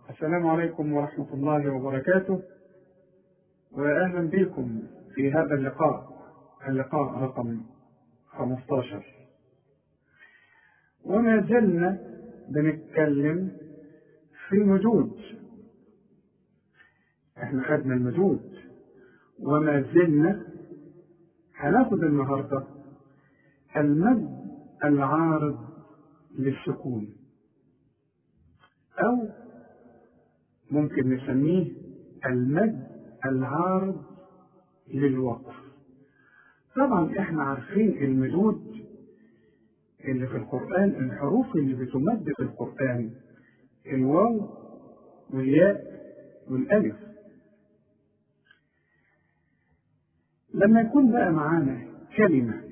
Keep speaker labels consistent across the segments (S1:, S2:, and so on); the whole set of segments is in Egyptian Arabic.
S1: السلام عليكم ورحمة الله وبركاته وأهلا بكم في هذا اللقاء اللقاء رقم 15 وما زلنا بنتكلم في المدود احنا خدنا المدود وما زلنا هناخد النهارده المد العارض للسكون أو ممكن نسميه المد العارض للوقف طبعا احنا عارفين المدود اللي في القرآن الحروف اللي بتمد في القرآن الواو والياء والألف لما يكون بقى معانا كلمة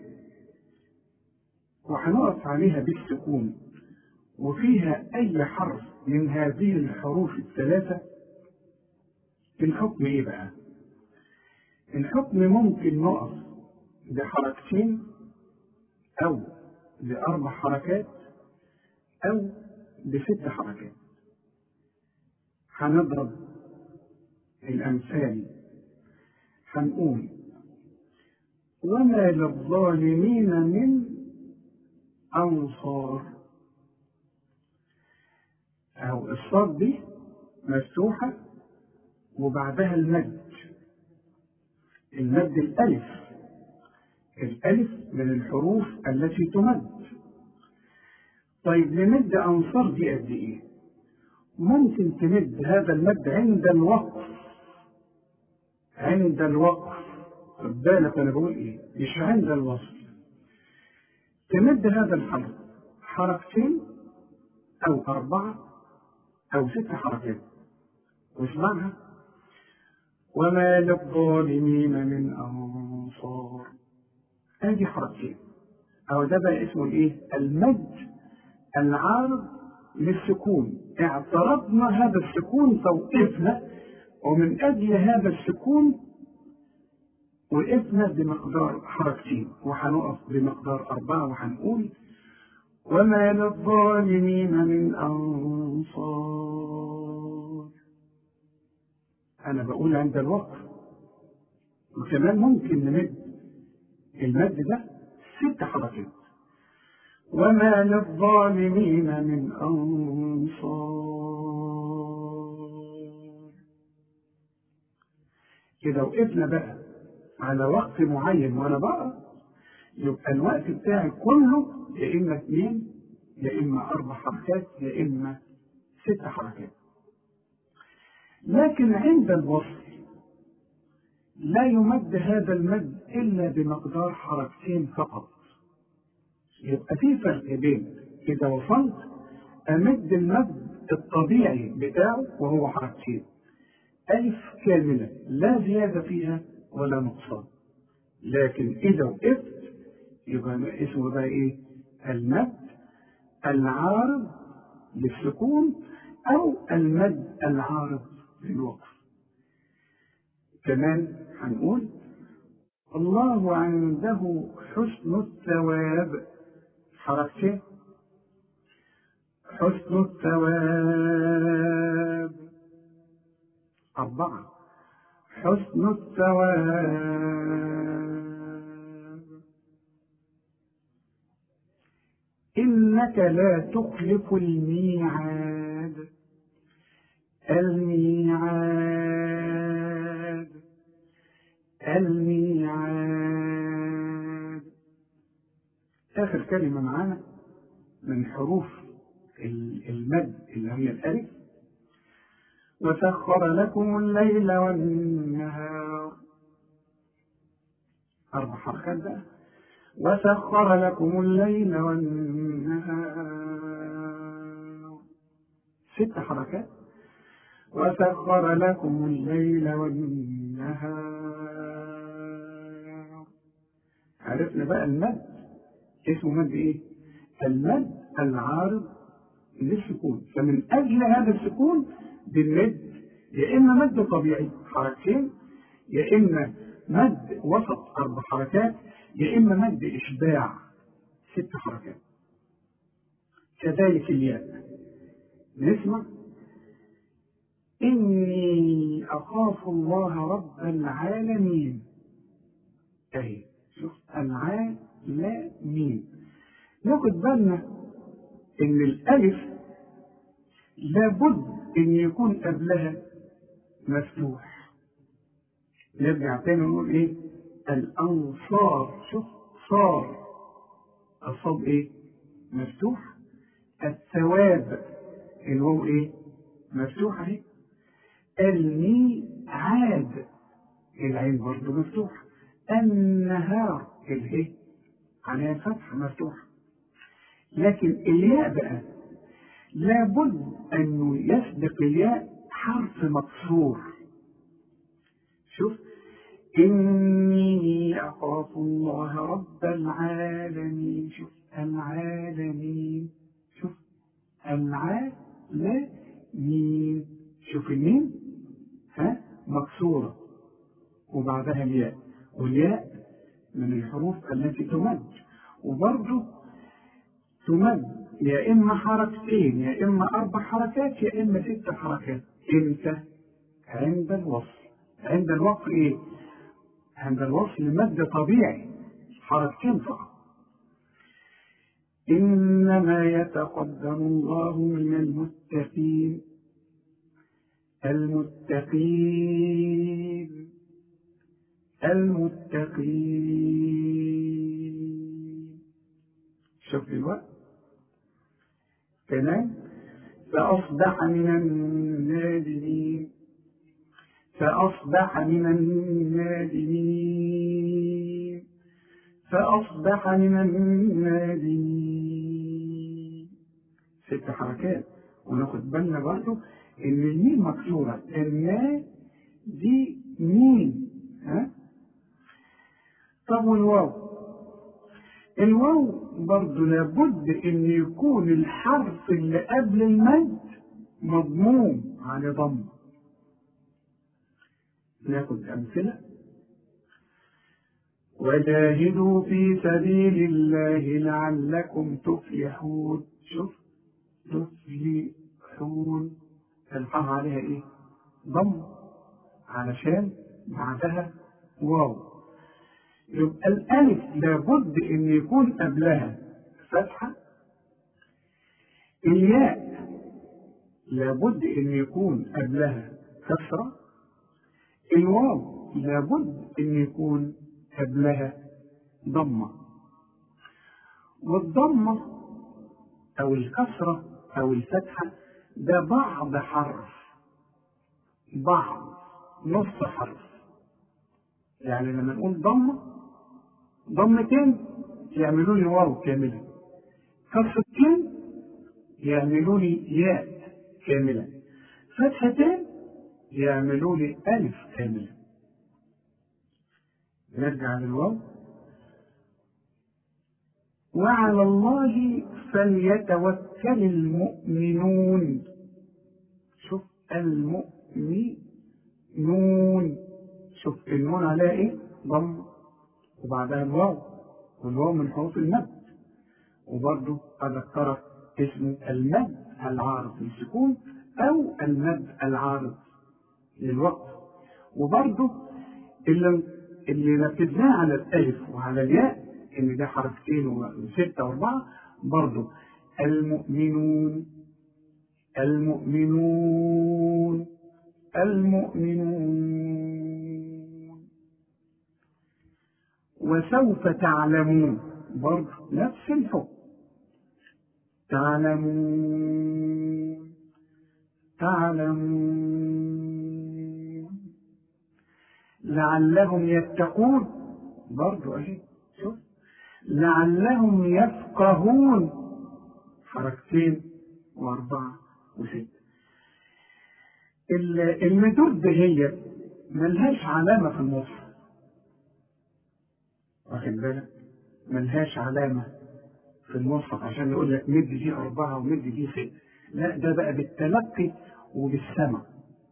S1: وهنقف عليها بالسكون وفيها أي حرف من هذه الحروف الثلاثة الحكم إيه بقى؟ الحكم ممكن نقف بحركتين أو بأربع حركات أو بست حركات هنضرب الأمثال هنقول وما للظالمين من أنصار أو الصاد دي مفتوحة وبعدها المد المد الألف الألف من الحروف التي تمد طيب نمد أنصار دي قد إيه؟ ممكن تمد هذا المد عند الوقف عند الوقف خد بالك أنا بقول إيه؟ مش عند الوصل تمد هذا الحرف حركتين أو أربعة أو ست حركات واسمعها وما للظالمين من أنصار أدي حركتين أو ده بقى اسمه الإيه؟ المد العارض للسكون اعترضنا هذا السكون فوقفنا ومن أجل هذا السكون وقفنا بمقدار حركتين وهنقف بمقدار أربعة وهنقول وما للظالمين من أنصار أنا بقول عند الوقف وكمان ممكن نمد المد ده ست حركات وما للظالمين من أنصار كده وقفنا بقى على وقت معين وأنا بقى يبقى الوقت بتاعي كله يا إما اثنين يا إما أربع حركات يا إما ست حركات لكن عند الوصل لا يمد هذا المد إلا بمقدار حركتين فقط يبقى في فرق بين إذا وصلت أمد المد الطبيعي بتاعه وهو حركتين ألف كاملة لا زيادة فيها ولا نقصان لكن إذا وقفت يبقى اسمه بقى إيه؟ المد العارض للسكون أو المد العارض للوقف كمان هنقول الله عنده حسن الثواب حركتين حسن الثواب أربعة حسن الثواب إنك لا تخلف الميعاد الميعاد الميعاد آخر كلمة معانا من حروف المد اللي هي الألف وسخر لكم الليل والنهار أربع حركات بقى وسخر لكم الليل والنهار ست حركات وسخر لكم الليل والنهار عرفنا بقى المد اسمه مد ايه المد العارض للسكون فمن اجل هذا السكون بالمد يا اما مد طبيعي حركتين يا اما مد وسط اربع حركات يا اما مد اشباع ست حركات كذلك الياء نسمع إني أخاف الله رب العالمين أهي شوف العالمين ناخد بالنا إن الألف لابد إن يكون قبلها مفتوح نرجع تاني ونقول إيه الأنصار شوف صار الصاد إيه مفتوح الثواب اللي هو إيه مفتوح أهي الميعاد العين برضه مفتوح النهار الايه عليها فتح مفتوح لكن الياء بقى لابد انه يسبق الياء حرف مكسور شوف إني أخاف الله رب العالمين شوف العالمين شوف العالمين شوف الميم ها مكسورة وبعدها الياء والياء من الحروف التي تمد وبرضه تمد يا إما حركتين يا إما أربع حركات يا إما ست حركات إمتى؟ عند الوصل عند الوقف إيه؟ عند الوصل مد طبيعي حركتين فقط إنما يتقبل الله من المتقين المتقين المتقين شوف الوقت كمان فأصبح من النادمين فأصبح من النادمين فأصبح من النادمين ست حركات وناخد بالنا برضو إن الميم مكسورة النا دي مين ها طب والواو الواو برضه لابد ان يكون الحرف اللي قبل المد مضموم على ضم ناخد امثله وجاهدوا في سبيل الله لعلكم تفلحون شوف تفلحون الحاء عليها ايه ضم علشان بعدها واو يبقى الألف لابد أن يكون قبلها فتحة الياء لابد أن يكون قبلها كسرة الواو لابد أن يكون قبلها ضمة والضمة أو الكسرة أو الفتحة ده بعض حرف بعض نص حرف يعني لما نقول ضمه ضمتين يعملوا لي واو كاملة كسرتين يعملوا لي ياء كاملة فتحتين يعملوا لي ألف كاملة نرجع للواو وعلى الله فليتوكل المؤمنون شوف المؤمنون شوف النون عليها ايه ضم وبعدها الواو والواو من حروف المد وبرضه أذكرك اسمه المد العارض للسكون أو المد العارض للوقف وبرضه اللي اللي نفذناه على الألف وعلى الياء إن ده حركتين وستة وأربعة برضه المؤمنون المؤمنون المؤمنون وسوف تعلمون برضه نفس الحكم تعلمون تعلمون لعلهم يتقون برضه اهي شوف لعلهم يفقهون حركتين واربعه وسته المدود هي ملهاش علامه في المصحف واخد بالك ملهاش علامة في المصحف عشان يقول لك مد دي أربعة ومد دي ستة لا ده بقى بالتلقي وبالسمع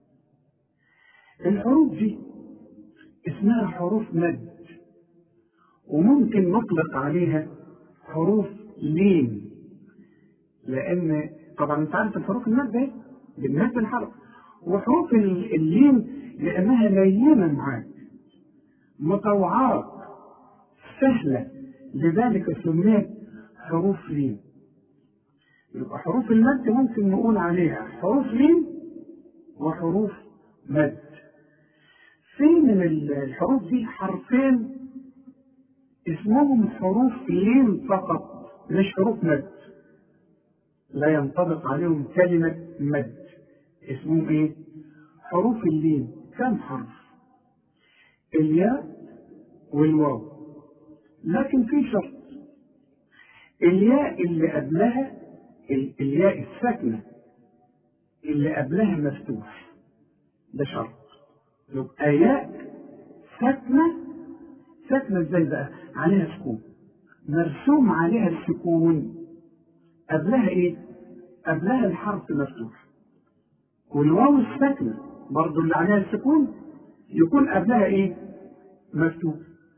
S1: الحروف دي اسمها حروف مد وممكن نطلق عليها حروف لين لأن طبعا أنت عارف الحروف المد اهي بالمد الحرف وحروف اللين لأنها لينة معاك مطوعات سهلة لذلك سميت حروف لين يبقى حروف المد ممكن نقول عليها حروف لين وحروف مد في من الحروف دي حرفين اسمهم حروف لين فقط مش حروف مد لا ينطبق عليهم كلمة مد اسمهم ايه؟ حروف اللين كم حرف؟ الياء والواو لكن في شرط الياء اللي قبلها الياء الساكنة اللي قبلها مفتوح ده شرط يبقى ياء ساكنة ساكنة ازاي بقى؟ عليها سكون مرسوم عليها السكون قبلها ايه؟ قبلها الحرف مفتوح والواو الساكنة برضو اللي عليها السكون يكون قبلها ايه؟ مفتوح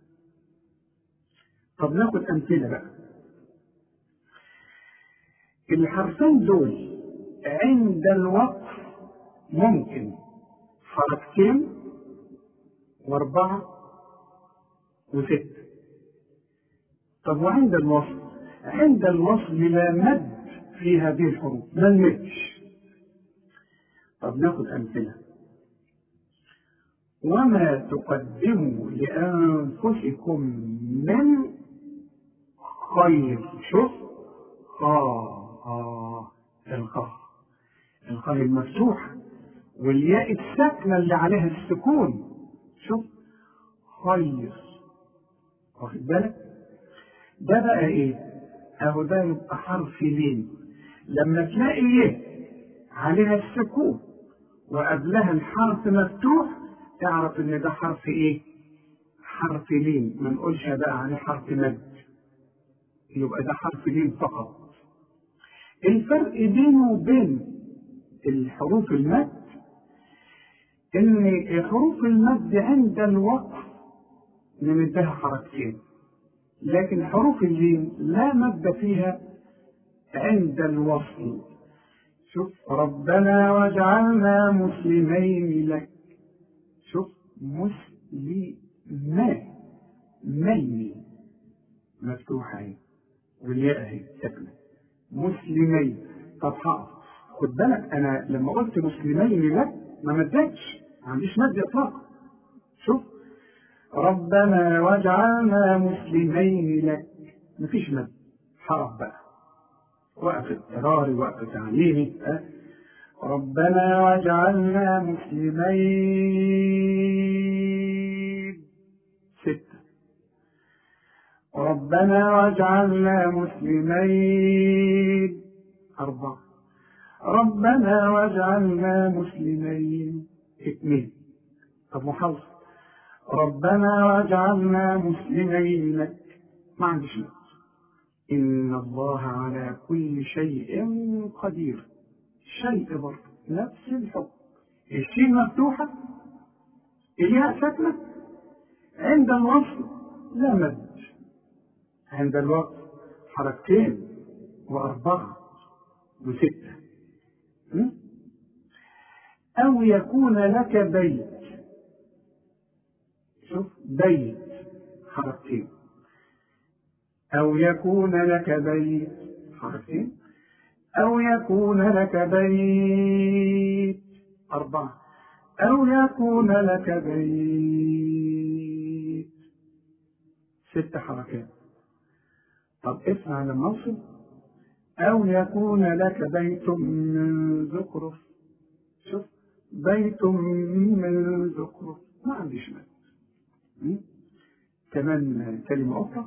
S1: طب ناخد أمثلة بقى الحرفين دول عند الوقف ممكن حركتين واربعة وستة طب وعند الوصل عند الوصل لا مد في هذه الحروف ما نمدش طب ناخد أمثلة وما تقدموا لأنفسكم من خير شوف خا آه الخاء الخاء المفتوحة والياء الساكنة اللي عليها السكون شوف خير واخد بالك ده بقى ايه اهو ده يبقى حرف لين لما تلاقي ايه عليها السكون وقبلها الحرف مفتوح تعرف ان ده حرف ايه حرف لين ما نقولش بقى عليه حرف مد يبقى ده حرف لين فقط الفرق بينه وبين الحروف المد ان حروف المد عند الوقف نمدها حركتين لكن حروف اللين لا مد فيها عند الوصل شوف ربنا واجعلنا مسلمين لك شوف مسلمين ميني مفتوحة اهي والياء اهي ساكنة مسلمين طب حقف خد بالك انا لما قلت مسلمين لك ما مدتش ما عنديش مد اطلاقا شوف ربنا واجعلنا مسلمين لك مفيش مد حرف بقى وقف اضطراري وقف تعليمي أه؟ ربنا واجعلنا مسلمين ستة ربنا واجعلنا مسلمين أربعة ربنا واجعلنا مسلمين اثنين طب محافظة ربنا واجعلنا مسلمين لك ما عنديش نقص إن الله على كل شيء قدير شيء برضه نفس الحكم الشين مفتوحة الياء ساكنة عند الوصل لا مد عند الوقت حركتين وأربعة وستة أو يكون لك بيت شوف بيت حركتين أو يكون لك بيت حركتين أو يكون لك بيت أربعة أو يكون لك بيت ست حركات طب اسمع لما أوصل أو يكون لك بيت من زخرف شوف بيت من زخرف ما عنديش مد كمان كلمة أخرى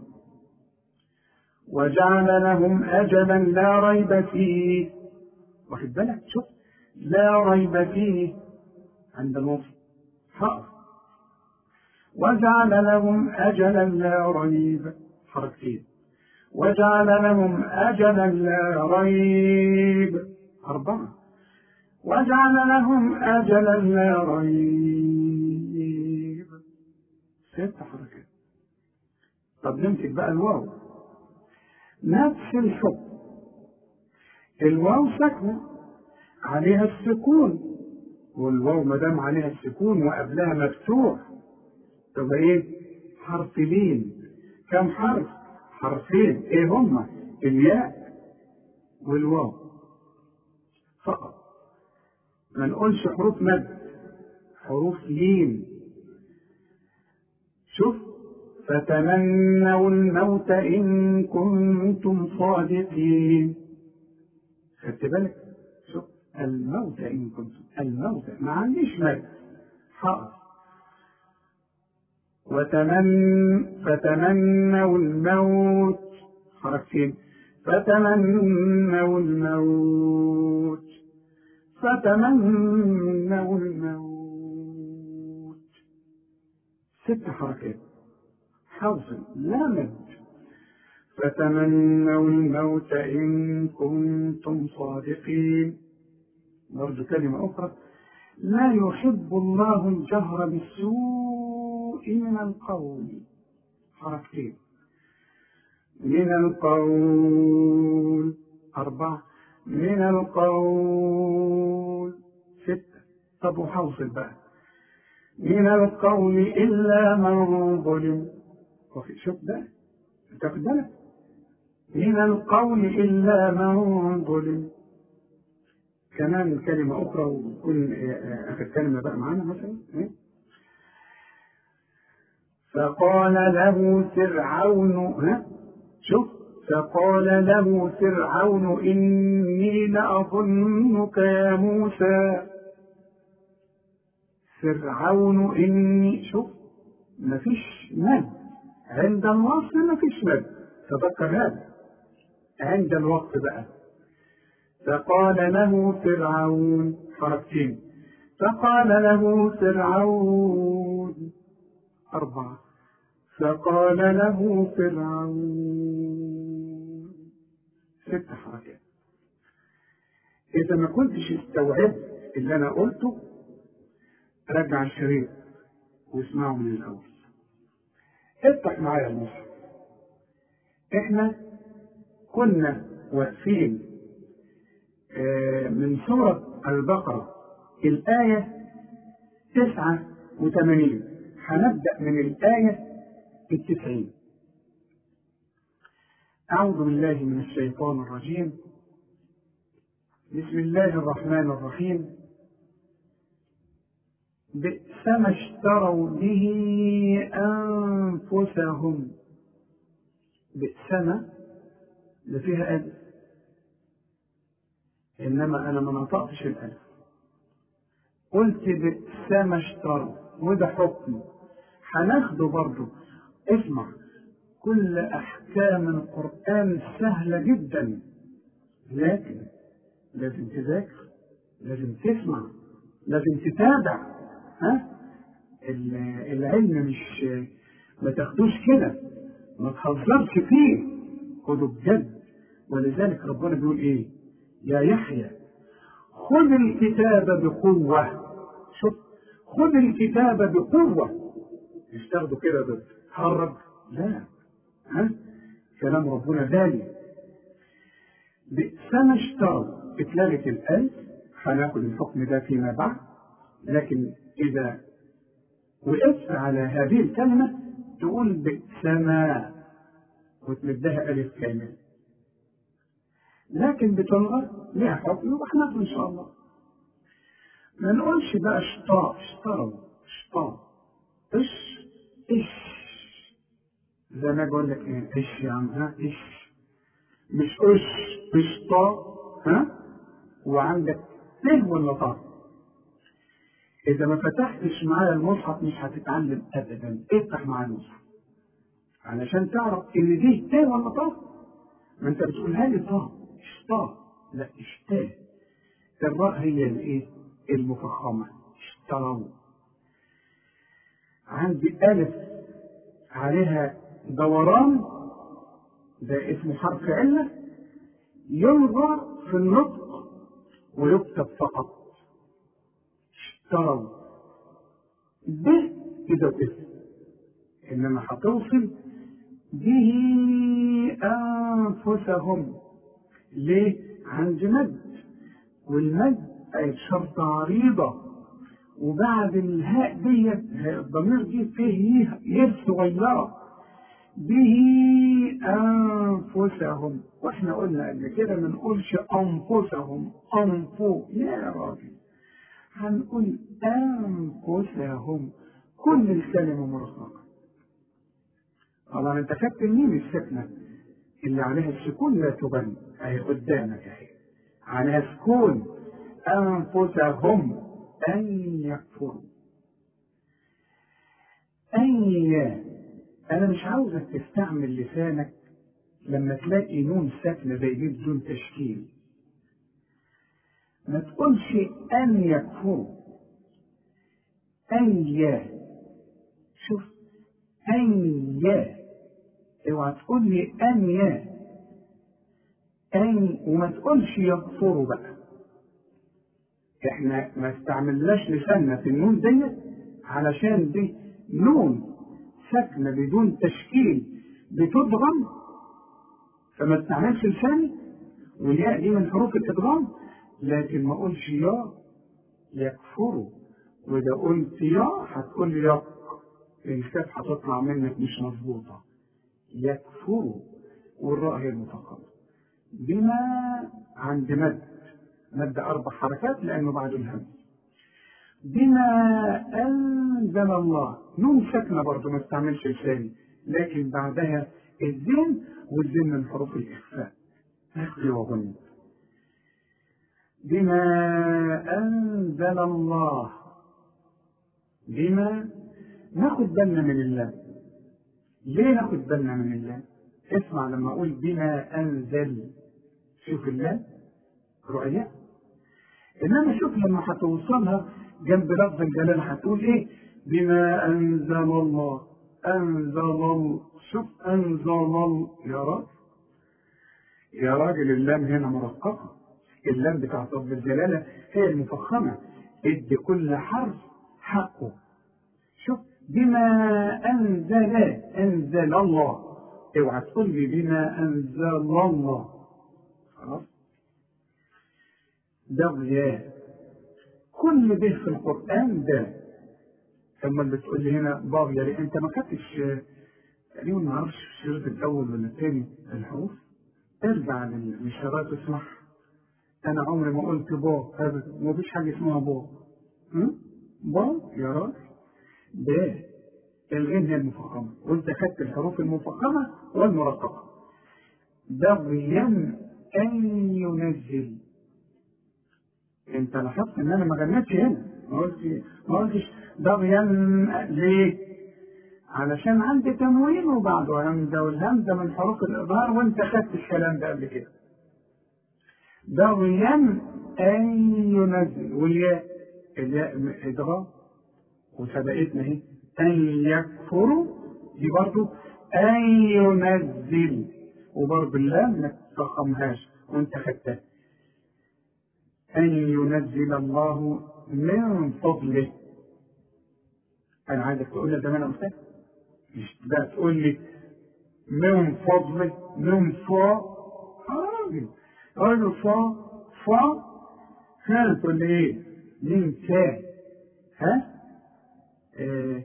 S1: وجعل لهم أجلا لا ريب فيه واخد بالك شوف لا ريب فيه عند الوصف حرف وجعل لهم أجلا لا ريب حركتين وجعل لهم أجلا لا ريب أربعة وجعل لهم أجلا لا ريب ست حركات طب نمسك بقى الواو نفس الحكم الواو ساكنة عليها السكون والواو ما دام عليها السكون وقبلها مفتوح تبقى ايه؟ حرف لين كم حرف؟ حرفين ايه هما؟ الياء والواو فقط ما نقولش حروف مد حروف لين شوف فتمنوا الموت إن كنتم صادقين خدت بالك شوف الموت إن كنتم الموت ما عنديش مد حاضر وتمن فتمنوا الموت حركتين فتمنوا الموت فتمنوا الموت ست حركات حوصل لا مد فتمنوا الموت إن كنتم صادقين برضو كلمة أخرى لا يحب الله الجهر بالسوء من القول حركتين من القول أربعة من القول ستة طب وحوصل بقى من القول إلا من ظلم وفي شوف ده تاخد بالك من القول إلا من ظلم كمان كلمة أخرى وكل آخر كلمة بقى معانا مثلا فقال له فرعون ها شوف فقال له فرعون إني لأظنك يا موسى فرعون إني شوف مفيش مد عند الوصل مفيش مد تذكر هذا عند الوقت بقى فقال له فرعون حركتين فقال له فرعون أربعة فقال له فرعون ست حركات إذا ما كنتش استوعبت اللي أنا قلته رجع الشريط واسمعه من الأول افتح معايا المصحف احنا كنا واقفين من سورة البقرة الآية تسعة وثمانين هنبدأ من الآية التسعين أعوذ بالله من الشيطان الرجيم بسم الله الرحمن الرحيم بئس ما اشتروا به أنفسهم بئس ما اللي فيها ألف إنما أنا ما نطقتش الألف قلت بئس ما اشتروا وده حكم هناخده برضه اسمع كل أحكام القرآن سهلة جدا لكن لازم تذاكر لازم تسمع لازم تتابع ها العلم مش ما تاخدوش كده ما تهزرش فيه خده بجد ولذلك ربنا بيقول ايه يا يحيى خذ الكتاب بقوة شوف خذ الكتاب بقوة مش تاخده كده بتتحرك لا ها كلام ربنا غالي بئس ما اشتروا اتلغت الألف هناخد الحكم ده فيما بعد لكن إذا وقفت على هذه الكلمة تقول بئس ما وتمدها ألف كامل لكن بتلغى لها حكم وهناخده إن شاء الله ما نقولش بقى اشطاء اشتروا اشطاء اش اش زي ما بقول لك ايه ايش يا عم ها ايش مش اش اشطاء ها وعندك ته ولا طاء إذا ما فتحتش معايا المصحف مش هتتعلم أبدا، افتح معايا المصحف. علشان تعرف إن دي تاء ولا طاء. ما أنت بتقولها لي طاء، اشطاء، لا اشتاء. الراء هي الإيه؟ المفخمة، اشتروا. عندي ألف عليها دوران ده اسمه حرف علة يلغى في النطق ويكتب فقط اشتروا ب كده واسم انما هتوصل به انفسهم ليه عند مد والمد اي شرط عريضة وبعد الهاء ديت الضمير دي فيه يه صغيرة به أنفسهم واحنا قلنا قبل كده ما نقولش أنفسهم أنفو يا راجل هنقول أنفسهم كل الكلمة مرققة طبعا انت خدت مين السكنة اللي عليها السكون لا تبان اهي قدامك اهي عليها سكون أنفسهم أن يكفروا أي أنا مش عاوزك تستعمل لسانك لما تلاقي نون ساكنة زي دي بدون تشكيل ما تقولش أن يكفروا أي شوف أي اوعى تقول لي أن يا أن وما تقولش يكفروا بقى احنا ما استعملناش لساننا في النون ديت علشان دي نون ساكنه بدون تشكيل بتضغم فما استعملش لساني والياء دي من حروف الادغام لكن ما اقولش يا يكفروا واذا قلت يا هتقول لي يق الكاف هتطلع منك مش مظبوطه يكفروا والراء هي المفخمه بما عند مد مد أربع حركات لأنه بعد الهمز بما أنزل الله نون ساكنة برضه ما استعملش لساني لكن بعدها الزين والزين من حروف الإخفاء أخفي وغني بما أنزل الله بما ناخد بالنا من الله ليه ناخد بالنا من الله اسمع لما أقول بما أنزل شوف الله رؤيا انما شوف لما هتوصلها جنب لفظ الجلال هتقول ايه بما انزل الله انزل الله شوف انزل الله يا راجل يا راجل اللام هنا مرققه اللام بتاعت لفظ الجلاله هي المفخمه ادي كل حرف حقه شوف بما انزل انزل الله اوعى تقول لي بما انزل الله خلاص ده ضياء كل به في القرآن ده ثم اللي بتقول لي هنا باغية ليه انت ما خدتش تقريبا ما اعرفش الشريط الاول ولا الثاني الحروف ارجع للشرايط واسمعها انا عمري ما قلت با هذا ما فيش حاجه اسمها با با يا راجل ده الغين هي المفخمه وانت خدت الحروف المفخمه والمرققه بغيا ان ينزل انت لاحظت ان انا ما غنيتش هنا ما قلتش ما قلتش بغيا ليه؟ علشان عندي تنوين وبعده همزه والهمزه من حروف الاظهار وانت خدت الكلام ده قبل كده. بغيا ان ينزل والياء الياء ادغام وسبقتنا اهي ان يكفروا دي برضو ان ينزل وبرضو اللام ما تفخمهاش وانت خدتها أن ينزل الله من فضله أنا عايزك تقول لي زي ما أنا قلت مش بقى تقول لي من فضله من فا راجل راجل فا فا ها تقول لي إيه؟ من فا ها؟ آه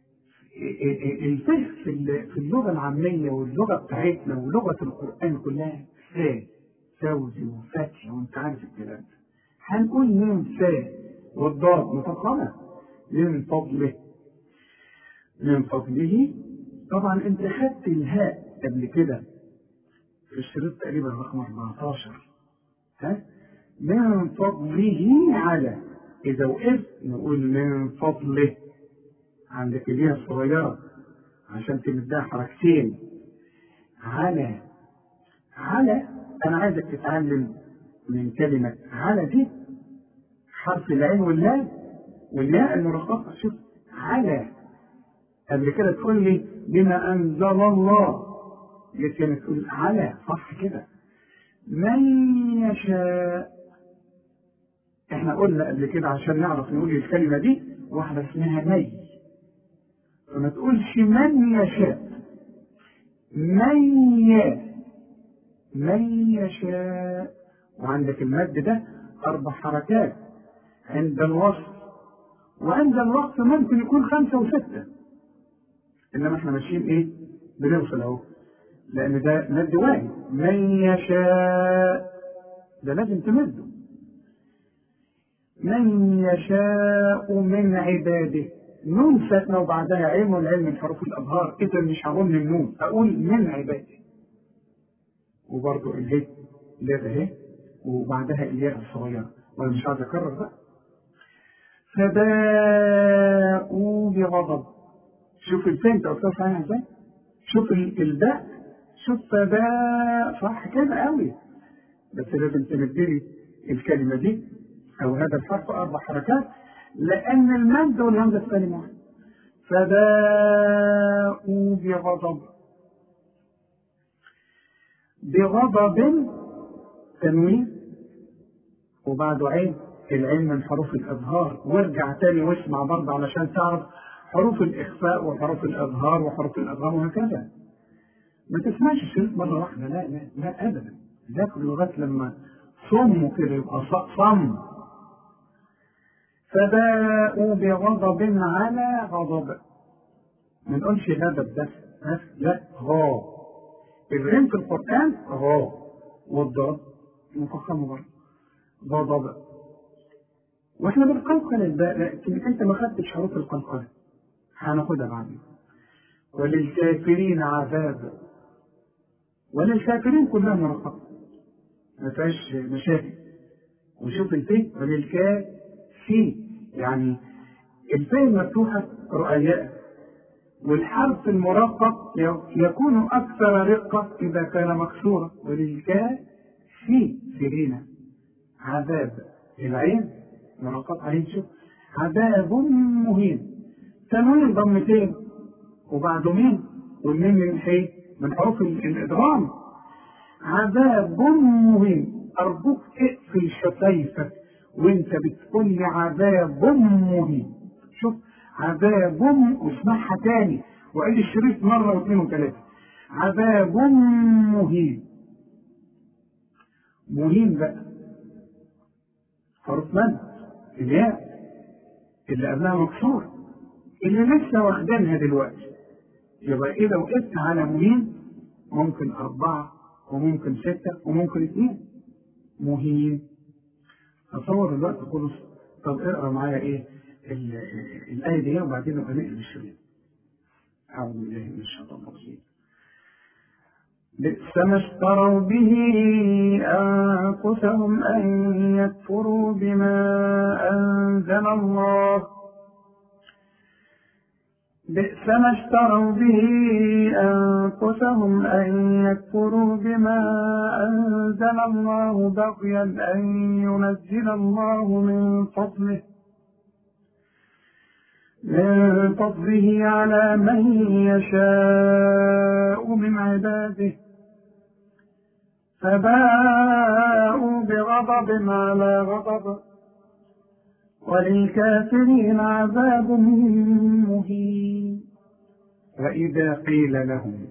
S1: الفهم في اللغة العامية واللغة بتاعتنا ولغة القرآن كلها فا فوزي وفتح وانت عارف الكلام ده هنقول من فا والضاد مفخمة من فضله من فضله طبعا انت خدت الهاء قبل كده في الشريط تقريبا رقم 14 ها من فضله على إذا وقفت نقول من فضله عندك الياء الصغيرة عشان تمدها حركتين على على أنا عايزك تتعلم من كلمة على دي حرف العين واللام والياء المرققة شوف على قبل كده تقول لي بما أنزل الله لكن تقول على صح كده من يشاء احنا قلنا قبل كده عشان نعرف نقول الكلمة دي واحدة اسمها مي فما تقولش من يشاء من ي من يشاء وعندك المد ده أربع حركات عند الوصل وعند الوقت ممكن يكون خمسة وستة إنما إحنا ماشيين إيه؟ بنوصل أهو لأن ده مد واحد من يشاء ده لازم تمده من يشاء من عباده نون ساكنة وبعدها عين والعلم من حروف الأظهار إذا مش هقول من النون أقول من عباده وبرضه الهي الياء اهي وبعدها الياء الصغيرة وأنا مش عايز أكرر بقى فباءوا بغضب شوف الفين انت قلتها صحيح ازاي؟ شوف الباء شوف فباء صح كده قوي بس لازم تمدلي الكلمة دي أو هذا الحرف أربع حركات لأن المد والهمزة في كلمة واحدة فباءوا بغضب بغضب تنوين وبعده عين العين من حروف الإظهار وارجع تاني واسمع برضه علشان تعرف حروف الإخفاء وحروف الإظهار وحروف الإظهار وهكذا ما تسمعش الشريط مرة واحدة لا لا لا أبدا ذاكر لغاية لما صموا كده يبقى صم فباءوا بغضب على غضب ما نقولش غضب بس لا غا الرين في القرآن غا والضاد مفخمة برضه غضب واحنا بنقلقل الباء لكن انت ما خدتش حروف القلقله هناخدها بعدين وللكافرين عذاب وللكافرين كلها مرقبة ما فيهاش مشاكل وشوف الفي وللكافي يعني الفي مفتوحة رؤياء والحرف المرقق يكون أكثر رقة إذا كان مكسورا وللكافي سيرين عذاب العين مرقق عليه شوف عذاب مهين تنوين ضمتين وبعده مين والمين من حي من حروف الادغام عذاب مهين ارجوك اقفل شفايفك وانت بتقول لي عذاب مهين شوف عذاب واسمعها تاني وعيد الشريط مره واثنين وثلاثه عذاب مهين مهين بقى حروف مد الياء اللي قبلها مكسور اللي لسه واخدينها دلوقتي يبقى إذا وقفت على مهين ممكن أربعة وممكن ستة وممكن اثنين مهين تصور الوقت خلص طب اقرا معايا ايه الآية دي وبعدين نبقى نقلب الشريط أعوذ بالله من الشيطان الرجيم بئس ما اشتروا به أنفسهم أن يكفروا بما أنزل الله بئس ما اشتروا به أنفسهم أن يكفروا بما أنزل الله بغيا أن ينزل الله من فضله من فضله على من يشاء من عباده فباءوا بغضب على غضب وللكافرين عذاب مهين وإذا قيل لهم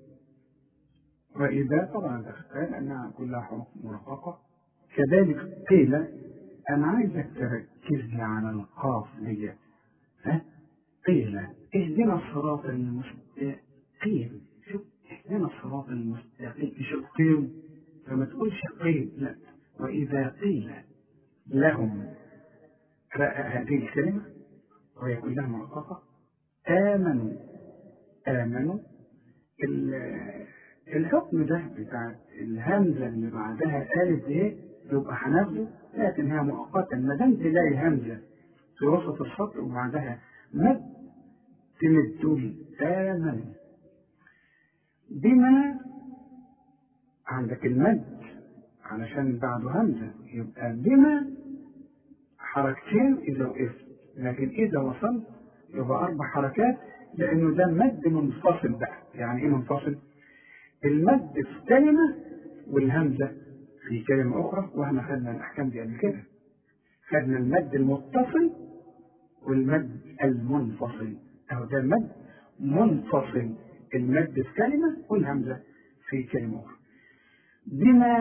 S1: وإذا طبعا تختار أنها كلها حروف مرققة كذلك قيل أنا عايزك تركز لي على القاف ديت ها قيل اهدنا الصراط المستقيم شوف اهدنا الصراط المستقيم شوف قيم فما تقولش قيل لا وإذا قيل لهم هذه الكلمة وهي كلها مرققة آمنوا آمنوا الحكم ده بتاع الهمزة اللي بعدها ألف دي يبقى هناخده لكن هي مؤقتا ما دام تلاقي همزة في وسط السطر وبعدها مد تمد تقول آمنوا بما عندك المد علشان بعده همزة يبقى بما حركتين إذا وقفت لكن إذا وصلت يبقى أربع حركات لأنه ده مد منفصل بقى يعني إيه منفصل؟ المد في كلمة والهمزة في كلمة أخرى وإحنا خدنا الأحكام دي قبل كده خدنا المد المتصل والمد المنفصل أو ده مد منفصل المد في كلمة والهمزة في كلمة أخرى بما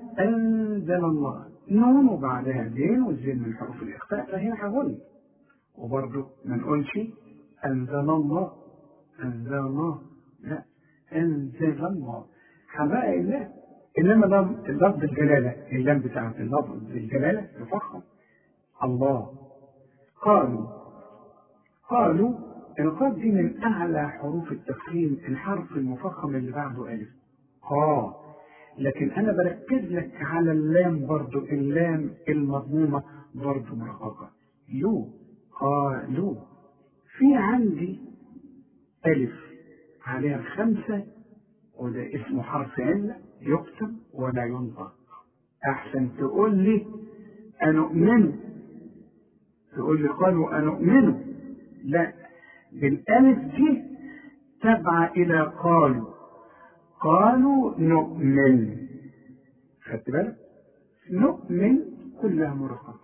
S1: أنزل الله نون وبعدها زين والزين من حروف الإخفاء فهنا هقول وبرضه ما نقولش أنزل الله أنزل الله لا أنزل الله حبائق الله إنما لفظ لفظ الجلالة اللام بتاعت اللفظ الجلالة يفخم الله قالوا قالوا القاف دي من أعلى حروف التفخيم الحرف المفخم اللي بعده ألف قا لكن أنا بركز لك على اللام برضو اللام المضمومة برضو مرققة يو قالوا في عندي ألف عليها خمسة وده اسمه حرف علة يكتب ولا ينطق أحسن تقول لي أنؤمن تقول لي قالوا أنؤمن لا بالألف دي تبع إلى قالوا قالوا نؤمن خدت بالك نؤمن كلها مرققة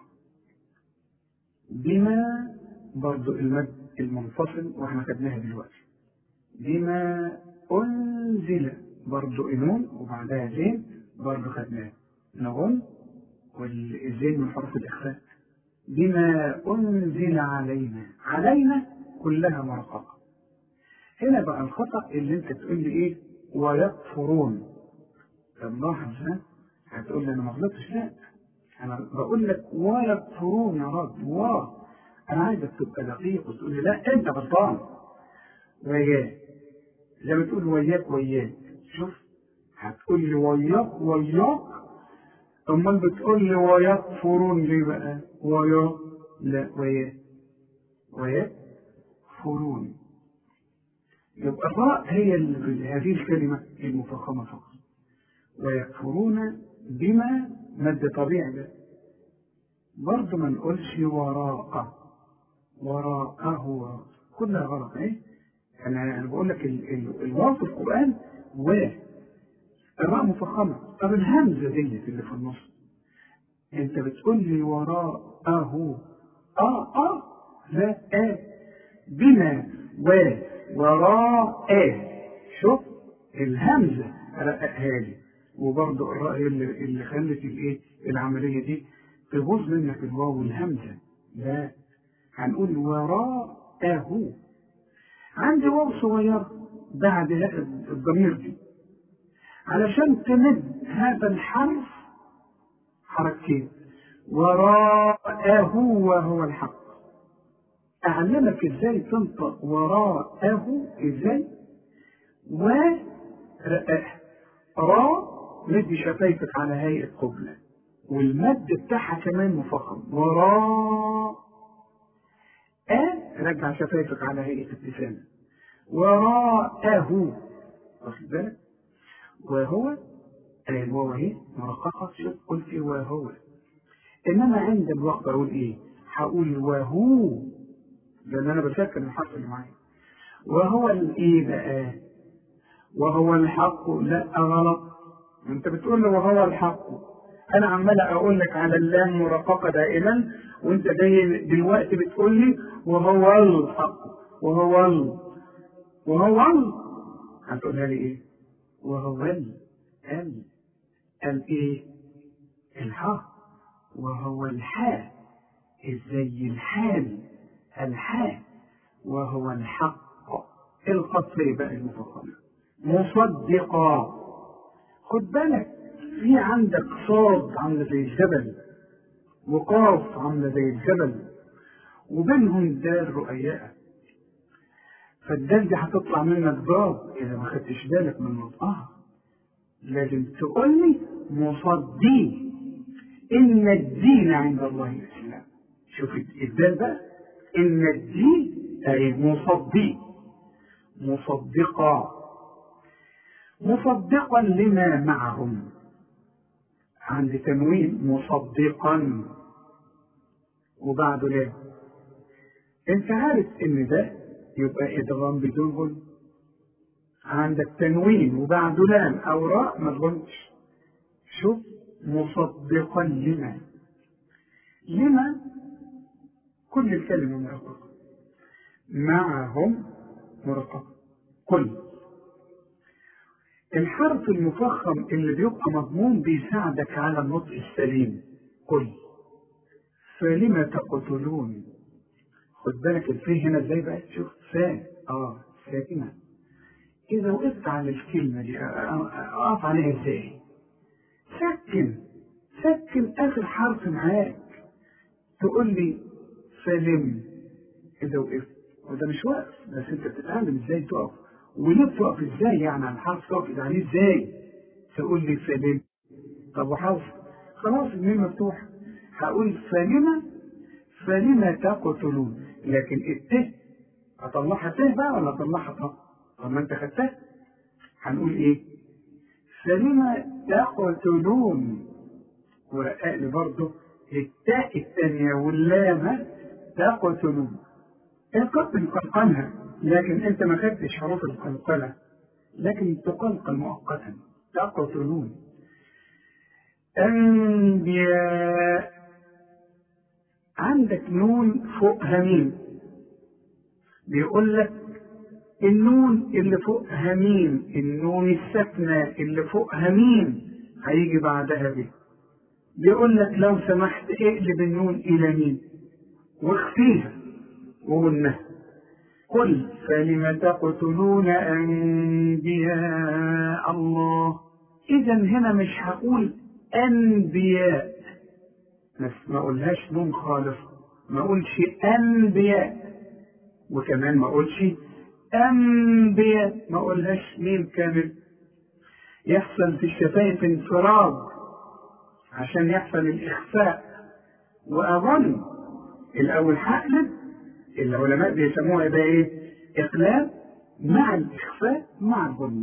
S1: بما برضو المد المنفصل واحنا خدناها دلوقتي بما أنزل برضو إنون وبعدها زين برضو خدناها نغن والزين من حرف الإخفاء بما أنزل علينا علينا كلها مرققة هنا بقى الخطأ اللي انت تقول لي ايه ويكفرون طب لاحظ ها هتقول لي انا ما غلطتش لا انا بقول لك ويكفرون يا رب و انا عايزك تبقى دقيق وتقول لي لا انت غلطان وياك زي ما تقول وياك وياك شوف هتقول لي وياك وياك امال بتقول لي ويكفرون ليه بقى ويا لا وياك وياك فرون يبقى الراء هي هذه الكلمة المفخمة فقط ويكفرون بما مد طبيعي ده برضه ما نقولش وراء وراءه كلها غلط ايه انا انا بقول لك الواو في القران و الراء مفخمه طب الهمزه ديت اللي في النص انت بتقول لي وراءه اه اه لا اه بما و وراء شوف الهمزه رققها لي وبرضه الرأي اللي, اللي خلت الايه العمليه دي تبوظ منك الواو والهمزه لا هنقول وراءه عندي واو صغيرة بعد الضمير دي علشان تمد هذا الحرف حركتين وراءه وهو الحق أعلمك إزاي تنطق وراءه إزاي ورقاه را مد شفايفك على هيئة قبلة والمد بتاعها كمان مفخم وراء أ رجع شفايفك على هيئة ابتسامة وراءه واخد بالك وهو الواو اهي مرققة شوف قلت وهو إنما عند الوقت أقول إيه؟ هقول وهو لأن أنا بسكن الحرف اللي معايا وهو الإيه بقى؟ وهو الحق لا غلط أنت بتقول له وهو الحق أنا عمال أقول لك على اللام مرققة دائما وأنت جاي دلوقتي بتقول لي وهو الحق وهو ال وهو ال هتقولها لي إيه؟ وهو ال ال الإيه؟ الحق وهو الحاء زي الحال الحاء وهو الحق القصر بقى المفخمة مصدقا خد بالك في عندك صاد عاملة زي الجبل وقاف عاملة زي الجبل وبينهم دال رؤياء فالدال دي هتطلع منك ضاد إذا ما خدتش بالك من نطقها لازم تقول لي مصدي إن الدين عند الله الإسلام شوف الدال بقى إن الدين أي مصدي مصدقا مصدقا لما معهم عند تنوين مصدقا وبعده لام انت عارف ان ده يبقى ادغام بدون غن عندك تنوين وبعده لام او راء ما تغنش شوف مصدقا لما لما كل الكلمة مرققة معهم مرققة كل الحرف المفخم اللي بيبقى مضمون بيساعدك على النطق السليم قل فلم تقتلون خد بالك الفيه هنا ازاي بقى شوف فا اه ساكنة إذا وقفت على الكلمة دي أقف عليها ازاي؟ سكن سكن آخر حرف معاك تقول لي سلم إذا وقفت وده مش وقف بس أنت بتتعلم ازاي تقف وليه بتقف ازاي يعني على الحرف تقف عليه ازاي؟ تقول لي سلم طب وحرف خلاص الميم مفتوح هقول فلما فلما تقتلون لكن الت اطلعها ت بقى ولا اطلعها ط طب ما انت خدتها هنقول ايه فلما تقتلون ورقق لي برضه التاء الثانية واللام تقتلون القط مقلقلها لكن انت ما خدتش حروف القلقلة لكن تقلقل مؤقتا تقتلون أنبياء عندك نون فوقها ميم بيقول لك النون اللي فوقها ميم النون الساكنة اللي فوقها ميم هيجي بعدها به بيقول لك لو سمحت اقلب النون إلى ميم واخفيها وقلناها قل فلم تقتلون أنبياء الله إذا هنا مش هقول أنبياء بس ما أقولهاش نون خالص ما أقولش أنبياء وكمان ما أقولش أنبياء ما أقولهاش ميم كامل يحصل في الشفايف انفراج عشان يحصل الإخفاء وأظن الأول هقلب العلماء بيسموها يبقى إيه؟ إقلاب مع الإخفاء مع الظلم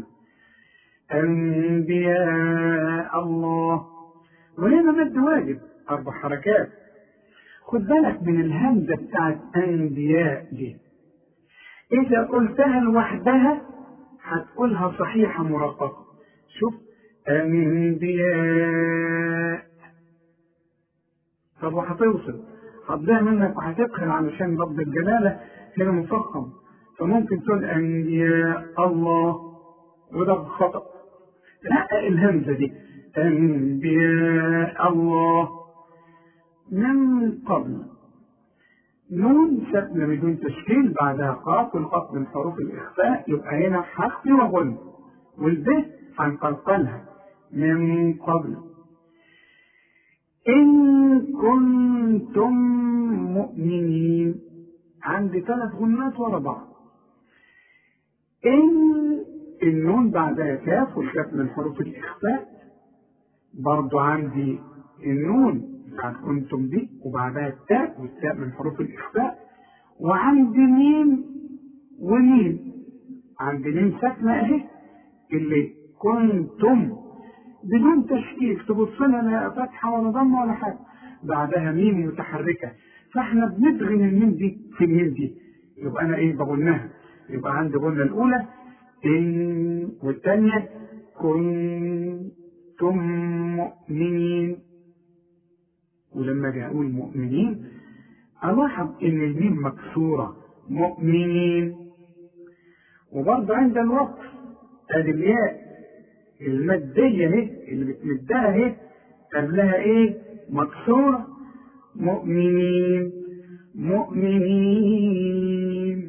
S1: أنبياء الله وهنا مد واجب أربع حركات خد بالك من الهمزة بتاعت أنبياء دي إذا قلتها لوحدها هتقولها صحيحة مرققة شوف أنبياء طب وهتوصل هتضيع منك وهتدخل علشان لفظ الجلالة هنا مفخم فممكن تقول أنبياء الله وده خطأ لا الهمزة دي أنبياء الله من قبل نون ساكنة بدون تشكيل بعدها قاف والقاف من حروف الإخفاء يبقى هنا حرف وغن والب هنقلقلها من قبل إن كنتم مؤمنين عندي ثلاث غنات ورا بعض إن النون بعدها كاف والكاف من حروف الإخفاء برضو عندي النون بتاعت كنتم دي وبعدها التاء والتاء من حروف الإخفاء وعندي ميم وميم عندي ميم ساكنة أهي اللي كنتم بدون تشكيل تبص لها لا فتحة ولا ضمة ولا حاجة بعدها ميم متحركة فاحنا بندغم الميم دي في الميم دي يبقى أنا إيه بغنها يبقى عندي غنة الأولى إن والثانية كنتم مؤمنين ولما اجي اقول مؤمنين الاحظ ان الميم مكسوره مؤمنين وبرضه عند الوقف ادي الياء الماديه اهي اللي بتمدها اهي قبلها ايه مكسوره مؤمنين مؤمنين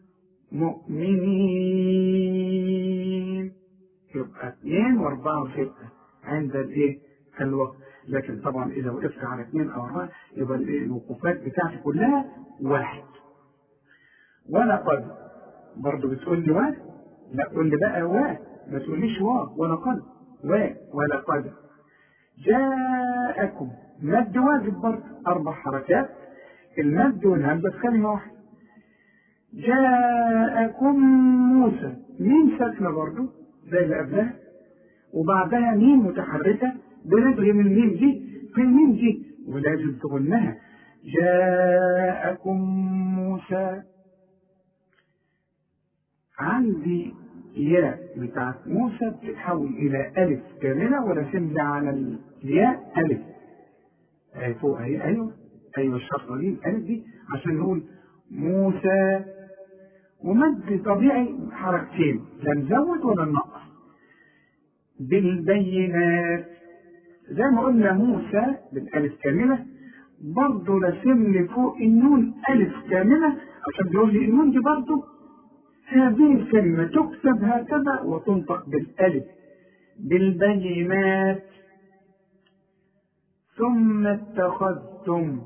S1: مؤمنين يبقى اثنين واربعه وسته عند الايه الوقف لكن طبعا اذا وقفت على اثنين او اربعه يبقى الوقوفات بتاعتي كلها واحد ولقد برضه بتقول لي وا لا قول لي بقى وا ما تقوليش وا ولقد وا ولقد جاءكم مد واجب برضه اربع حركات المد والهمزه في كلمه واحده جاءكم موسى مين ساكنه برضه زي اللي قبلها وبعدها ميم متحركه بندغم الميم دي في الميم دي ولازم تغنها جاءكم موسى عندي ياء بتاعت موسى بتتحول إلى ألف كاملة ورسم لي على الياء ألف أي فوق أهي أيوه أيوه الشرطة دي الألف دي عشان نقول موسى ومد طبيعي حركتين لا نزود ولا ننقص بالبينات زي ما قلنا موسى بالألف كاملة برضه رسم لي فوق النون ألف كاملة عشان بيقول لي النون دي برضه هذه الكلمة تكتب هكذا وتنطق بالألف بالبينات ثم اتخذتم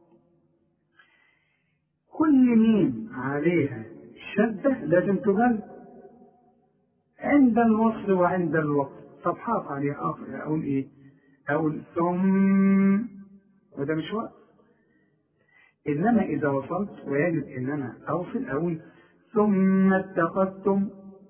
S1: كل ميم عليها شدة لازم تغل عند الوصل وعند الوقت طب حاط عليها أقول إيه؟ أقول ثم وده مش وقت إنما إذا وصلت ويجب إن أنا أوصل أقول ثم اتخذتم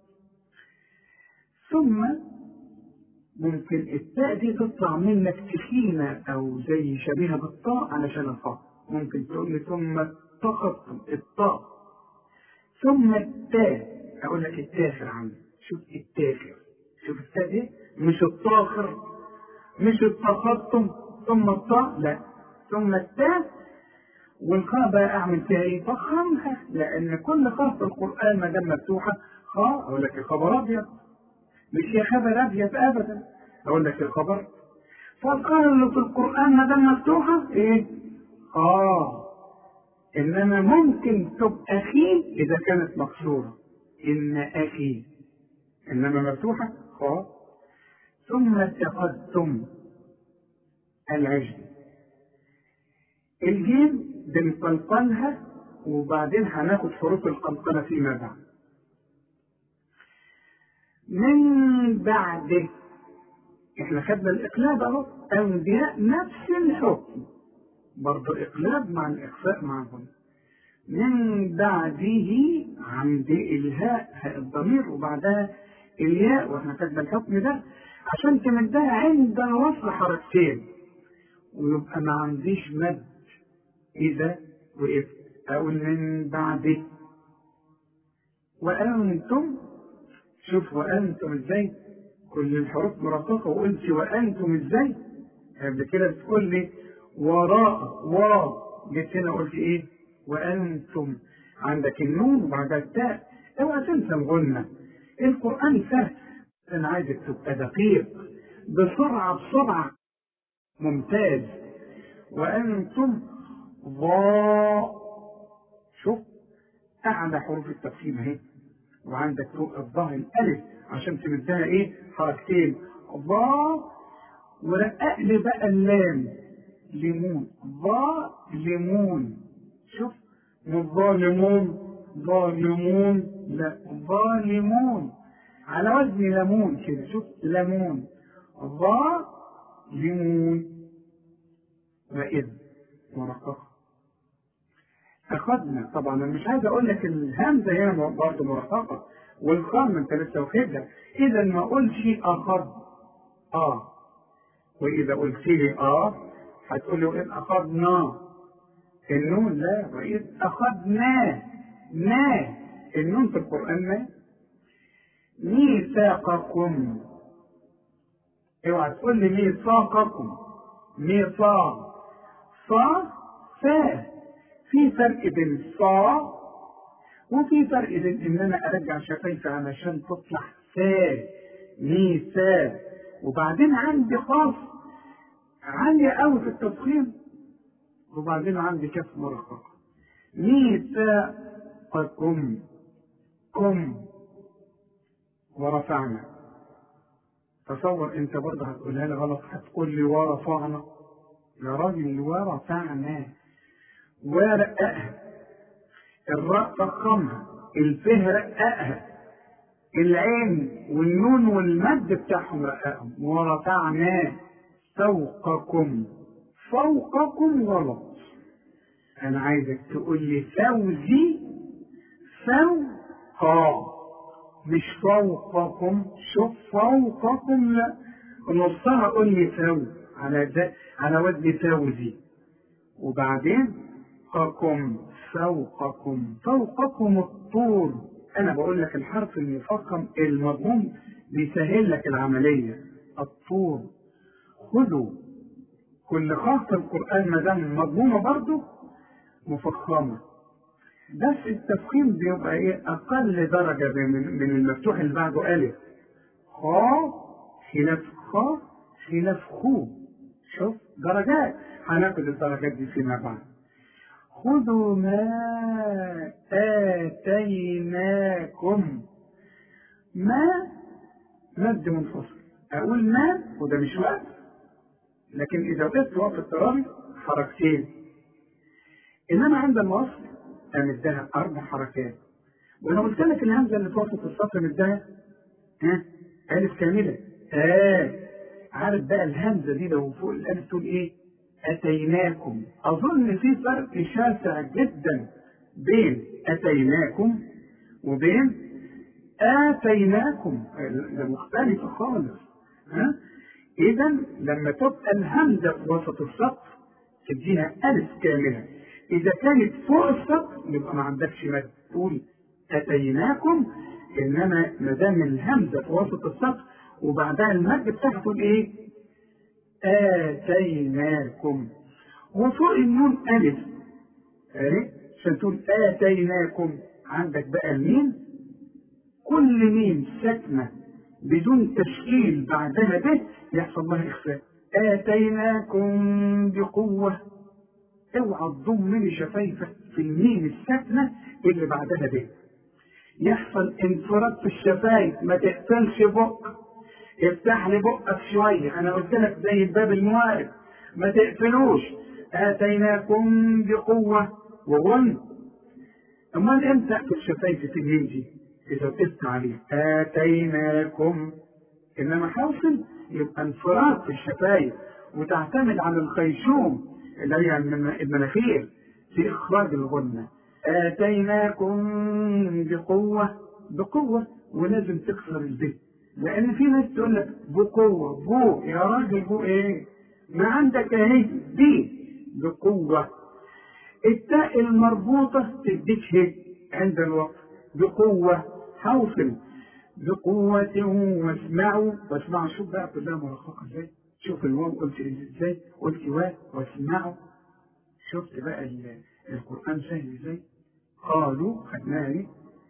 S1: ثم ممكن التاء دي تطلع منك تخينة أو زي شبيهة بالطاء علشان الخاء ممكن تقول لي ثم اتخذتم الطاء ثم التاء أقول لك التاخر عندي شوف التاخر شوف التاء دي مش الطاخر مش اتخذتم ثم الطاء لا ثم التاء والخاء بقى اعمل فيها ايه؟ فخمها لان كل خاء في القران ما دام مفتوحه خاء اقول لك الخبر ابيض مش يا خبر ابيض ابدا اقول لك الخبر فالخاء اللي في القران ما دام مفتوحه ايه؟ خاء انما ممكن تبقى خين اذا كانت مكسوره ان اخي انما مفتوحه خاء ثم اتخذتم العجل الجيم بنقلقلها وبعدين هناخد حروف القلقلة فيما بعد من بعده احنا خدنا الاقلاب اهو انبياء نفس الحكم برضه اقلاب مع الاخفاء معهم من بعده عند الهاء هاء الضمير وبعدها الياء واحنا خدنا الحكم ده عشان تمدها عند الوصل حركتين ويبقى ما عنديش مد إذا وقفت أقول من بعده وأنتم شوف وأنتم إزاي كل الحروف مرققة وقلت وأنتم إزاي قبل كده بتقول لي وراء و جيت هنا قلت إيه وأنتم عندك النون وبعدها التاء اوعى تنسى الغنة القرآن سهل أنا عايزك تبقى دقيق بسرعة بسرعة ممتاز وأنتم ضاء شوف أعلى حروف التقسيم أهي وعندك فوق الضاء الألف عشان تمدها إيه حركتين ضاء ورقق لي بقى اللام ليمون ضاء ليمون شوف مش ظالمون ظالمون لا ظالمون على وزن ليمون كده شوف ليمون ضاء ليمون وإذ مرققة أخذنا طبعا أنا مش عايز أقول لك الهمزة هنا برضه مرققة والخاء ما أنت لسه واخدها إذا ما أقولش أخذ آه وإذا قلت لي آه هتقول لي وإذ أخذنا النون لا وإذ أخذنا ما النون في القرآن ما ميثاقكم اوعى تقول لي ميثاقكم ميثاق صا فا في فرق بين صا وفي فرق بين ان انا ارجع شفايفي علشان تطلع فا ميثاق وبعدين عندي قاف عالية قوي في التضخيم وبعدين عندي كاف مرققة ميثاقكم كم ورفعنا تصور انت برضه هتقولها لي غلط هتقول لي ورفعنا يا راجل ورفعنا ورققها الراء فخمها الفه رققها العين والنون والمد بتاعهم رققهم ورفعنا فوقكم فوقكم غلط انا عايزك تقول لي فوزي فوقا مش فوقكم شوف فوقكم لا نصها قول لي فوق على ده على وزن فوزي وبعدين فوقكم فوقكم فوقكم الطور انا بقول لك الحرف المفخم المضموم بيسهل لك العمليه الطور خذوا كل خاص القران ما دام مضمومه برضه مفخمه بس التفخيم بيبقى ايه اقل درجه من من المفتوح اللي بعده الف خا خلاف خا خلاف خو شوف درجات هناخد الدرجات دي فيما بعد خذوا ما آتيناكم ما مد منفصل أقول ما وده مش وقت لكن إذا وقفت وقت اضطراري حركتين إنما عند الوصل أمدها أربع حركات وأنا قلت لك الهمزة اللي في وسط السطر مدها ها ألف كاملة آه عارف بقى الهمزة دي لو فوق الألف تقول إيه؟ أتيناكم أظن في فرق شاسع جدا بين أتيناكم وبين آتيناكم ده مختلفة خالص ها؟ إذا لما تبقى الهمزة في وسط السطر تديها ألف كاملة إذا كانت فوق السطر يبقى ما عندكش مد تقول أتيناكم إنما ما دام الهمزة في وسط السطر وبعدها المد بتاعها تقول إيه؟ آتيناكم وفوق النون ألف ألف عشان تقول آتيناكم عندك بقى الميم كل ميم ساكنة بدون تشكيل بعدها به يحصل لها إخفاء آتيناكم بقوة اوعى تضم من شفايفك في الميم الساكنة اللي بعدها به يحصل انفراد في الشفايف ما تقفلش بقك افتح لي بقك شوية أنا قلت لك زي الباب الموارد ما تقفلوش آتيناكم بقوة وغن أمال إمتى أقفل شفايفي في الميم دي؟ إذا وقفت عليه آتيناكم إنما حاصل يبقى انفراد في الشفايف وتعتمد على الخيشوم اللي هي المناخير في إخراج الغنة آتيناكم بقوة بقوة ولازم تكسر البيت لأن في ناس تقول لك بقوة بو يا راجل بو إيه؟ ما عندك أهي دي بقوة التاء المربوطة تديك هي عند الوقت بقوة حوصل بقوة واسمعوا واسمعوا شوف بقى كلها مرققة ازاي شوف الواو قلت ازاي قلت وا واسمعوا شفت بقى القرآن سهل ازاي قالوا خدناها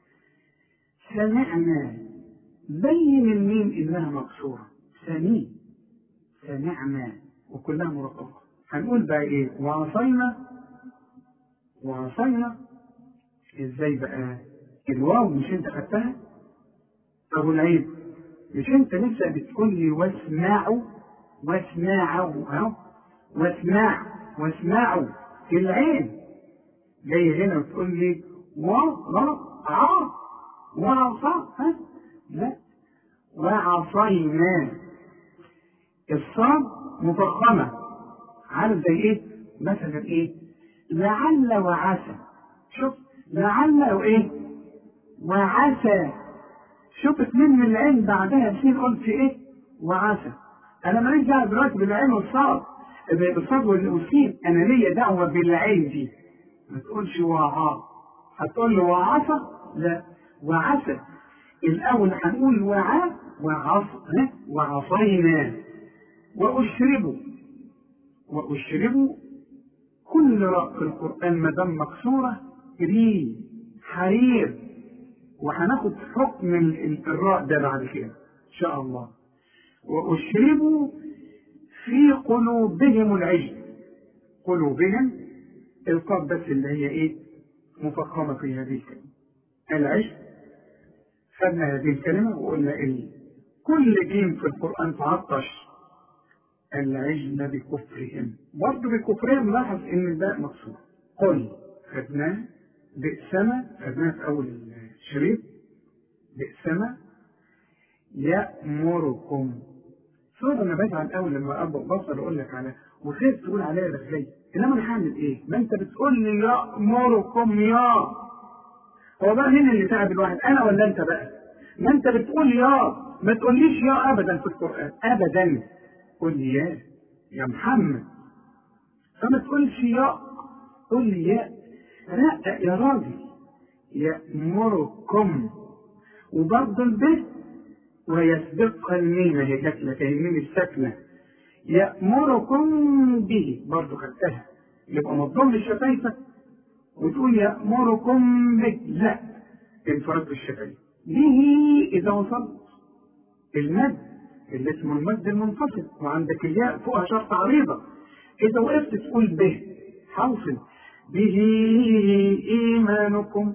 S1: سمعنا بين الميم انها مكسورة سمي سمعنا وكلها مرققة هنقول بقى ايه وعصينا وعصينا ازاي بقى الواو مش انت خدتها ابو العيد مش انت لسه بتقول لي واسمعوا واسمعوا اهو واسمع واسمعوا العين جاي هنا وتقول لي و لا ع وعصى ها لا وعصينا الصاد مفخمة عارف زي ايه مثلا ايه لعل وعسى شوف لعل وايه وعسى شوف اتنين من العين بعدها سين قلت ايه وعسى انا ماليش دعوه دلوقتي بالعين والصاد بالصاد والسين انا ليا دعوه بالعين دي ما تقولش وعا هتقول له وعسى لا وعسى الاول هنقول وعا وعص وعصينا واشربوا واشربوا كل راء في القران ما دام مكسوره ري حرير وهناخد حكم الراء ده بعد كده ان شاء الله واشربوا في قلوبهم العجل قلوبهم القاف بس اللي هي ايه مفخمه في هذه الكلمه العجل خدنا هذه الكلمه وقلنا ايه كل جيم في القران تعطش العجل بكفرهم برضه بكفرهم لاحظ ان الباء مكسور قل خدناه بئسما خدناه في اول الشريط بئسما يأمركم صور انا بزعل قوي لما ابو بصر اقول لك على وخايف تقول عليا رجلي انما انا هعمل ايه؟ ما انت بتقول لي يأمركم يا هو بقى مين اللي تعب الواحد انا ولا انت بقى؟ ما انت بتقول يا ما تقوليش يا ابدا في القران ابدا قول لي يا يا محمد فما تقولش يا قول لي يا لا يا راجل يأمركم وبرضه البيت ويسبقها الميم هي جات لك الميم الساكنة يأمركم به برضه خدتها يبقى ما تضمش شفايفك وتقول يأمركم به لا انفراد بالشفايف به إذا وصلت المد اللي اسمه المد المنفصل وعندك الياء فوقها شرط عريضة إذا وقفت تقول به حوصل به إيمانكم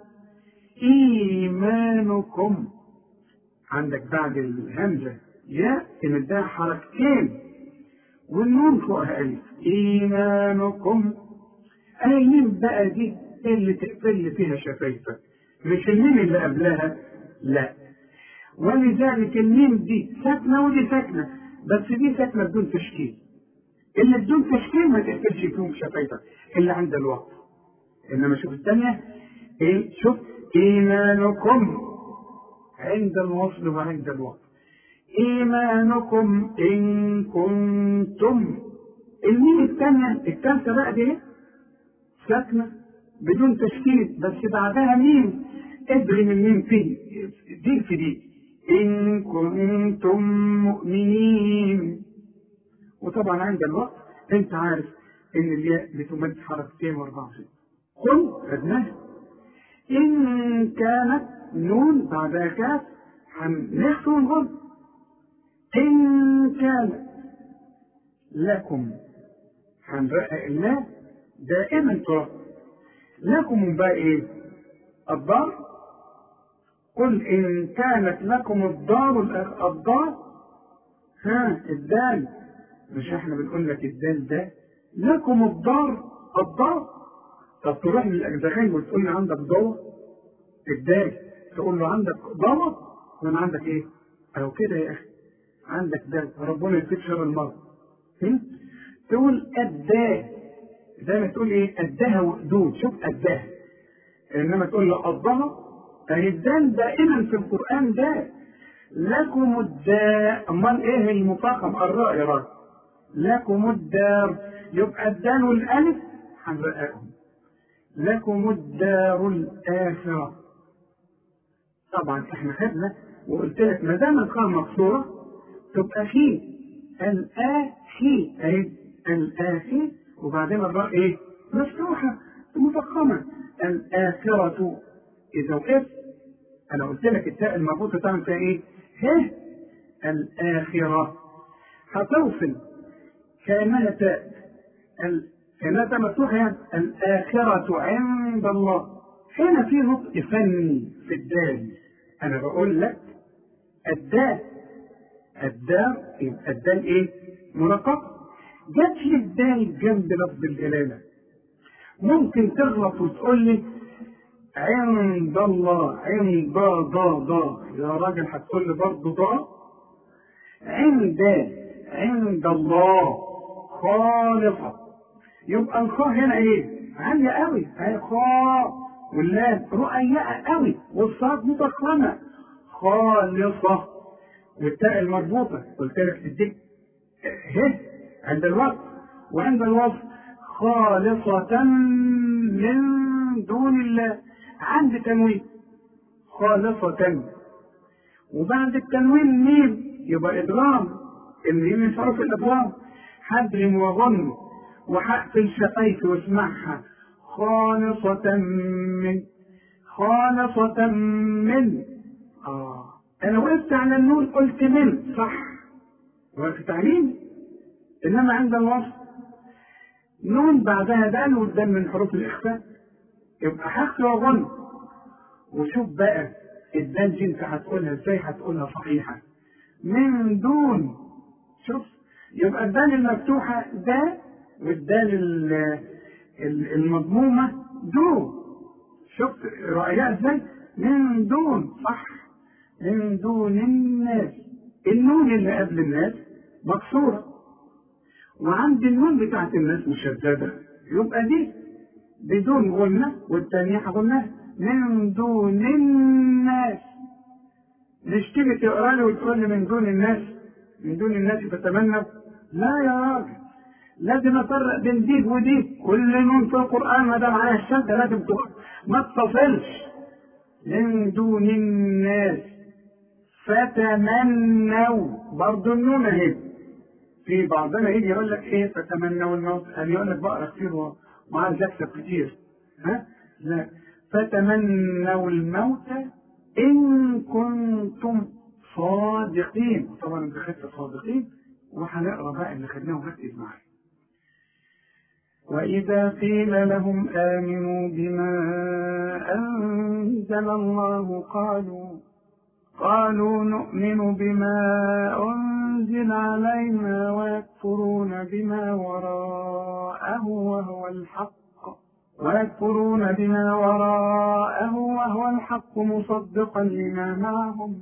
S1: إيمانكم عندك بعد الهمزة يا تمدها حركتين والنون فوقها ألف إيمانكم الميم بقى دي اللي تقفل فيها شفايفك مش الميم اللي قبلها لا ولذلك الميم دي ساكنة ودي ساكنة بس دي ساكنة بدون تشكيل اللي بدون تشكيل ما تقفلش فيهم شفايفك اللي عند الوقت انما شوف الثانية ايه شوف ايمانكم عند الوصل وعند الوقت ايمانكم ان كنتم الميم الثانية الثالثة بقى دي ساكنة بدون تشكيل بس بعدها ميم ادرم الميم فيه دي في دي إن كنتم مؤمنين وطبعا عند الوقت أنت عارف إن الياء بتمد حركتين وأربعة قل خدناها إن كانت نون بعدها كاف هنحفظ ونغض إن كانت لكم هنرقق الله دائما ترى لكم بقى ايه الدار قل ان كانت لكم الدار الدار ها الدال مش احنا بنقول لك الدال ده لكم الدار الدار طب تروح للاجزخين وتقول لي عندك ضوء الدال تقول له عندك ضوء وانا عندك ايه او كده يا اخي عندك دال ربنا يكفيك شر المرض تقول الدال زي ما تقول ايه قدها وقدود شوف قدها انما تقول له قضها فهي الدال دائما في القران ده لكم الداء امال ايه المفخم الراء يا راجل لكم الدار يبقى الدال والالف هنرققهم لكم الدار الاخره طبعا احنا خدنا وقلت لك ما دام القاء مكسوره تبقى في الاخي اهي الاخي وبعدين الراء ايه؟ مفتوحة مفخمة الآخرة إذا وقفت أنا قلت لك التاء المربوطة تعمل فيها إيه؟ ه الآخرة هتوصل كأنها تاء كأنها تاء مفتوحة يعني الآخرة عند الله هنا في نطق فني في الدال أنا بقول لك الدال الدال الدال إيه؟ منقطة جت لي الدال جنب لفظ الجلالة ممكن تغلط وتقول لي عند الله عند ضا ضا يا راجل هتقول لي برضه ضا عند عند الله خالصة يبقى الخاء هنا ايه؟ عالية قوي هي خاء واللام رؤيئة قوي والصاد مضخمة خالصة والتاء المربوطة قلت لك تديك ه عند الوقت وعند الوصف خالصة من دون الله عند تنوين خالصة وبعد التنوين ميم يبقى إدغام الميم من حروف الإدغام حدر وغن وحقفل شفايف واسمعها خالصة من خالصة من آه أنا وقفت على النون قلت من صح وقت تعليم إنما عند الوصف نون بعدها دال والدال من حروف الإخفاء يبقى حق وغن وشوف بقى الدال دي انت هتقولها ازاي هتقولها صحيحة من دون شوف يبقى الدال المفتوحة ده والدال المضمومة دو شوف رأيها ازاي من دون صح من دون الناس النون اللي قبل الناس مكسورة وعند النون بتاعت الناس مشددة يبقى دي بدون غنة والتانية غنة من دون الناس مش تيجي تقرا لي وتقول لي من دون الناس من دون الناس تتمنى لا يا راجل لازم افرق بين دي ودي كل نون في القران ما دام عليها الشده لازم تقرا ما تتصلش من دون الناس فتمنوا برضه النون اهي في بعضنا يجي يقول لك ايه فتمنوا الموت يعني يقول لك بقرا كتير وعايز اكسب كتير ها لا فتمنوا الموت ان كنتم صادقين طبعا انت خدت صادقين وهنقرا بقى اللي خدناه وركز معايا وإذا قيل لهم آمنوا بما أنزل الله قالوا قالوا نؤمن بما أنزل علينا ويكفرون بما وراءه وهو الحق ويكفرون بما وراءه وهو الحق مصدقا لما معهم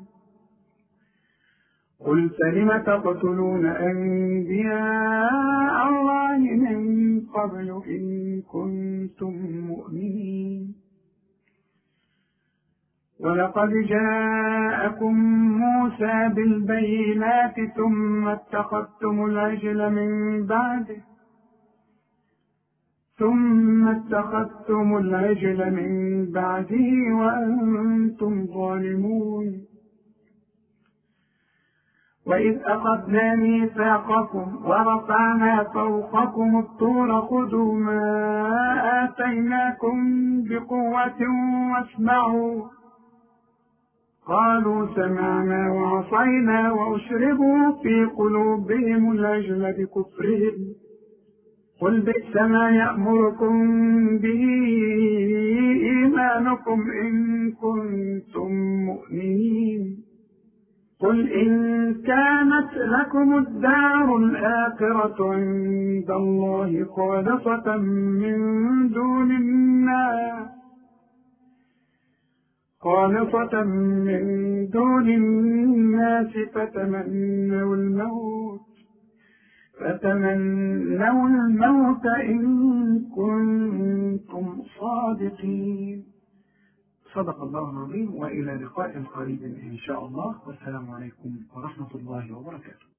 S1: قل فلم تقتلون أنبياء الله من قبل إن كنتم مؤمنين ولقد جاءكم موسى بالبينات ثم اتخذتم العجل من بعده ثم اتخذتم العجل من بعده وأنتم ظالمون وإذ أخذنا ميثاقكم ورفعنا فوقكم الطور خذوا ما آتيناكم بقوة واسمعوا قالوا سمعنا وعصينا وأشربوا في قلوبهم العجل بكفرهم قل بئس ما يأمركم به إيمانكم إن كنتم مؤمنين قل إن كانت لكم الدار الآخرة عند الله خالصة من دون الناس خالصة من دون الناس فتمنوا الموت فتمنوا الموت إن كنتم صادقين صدق الله العظيم وإلى لقاء قريب إن شاء الله والسلام عليكم ورحمة الله وبركاته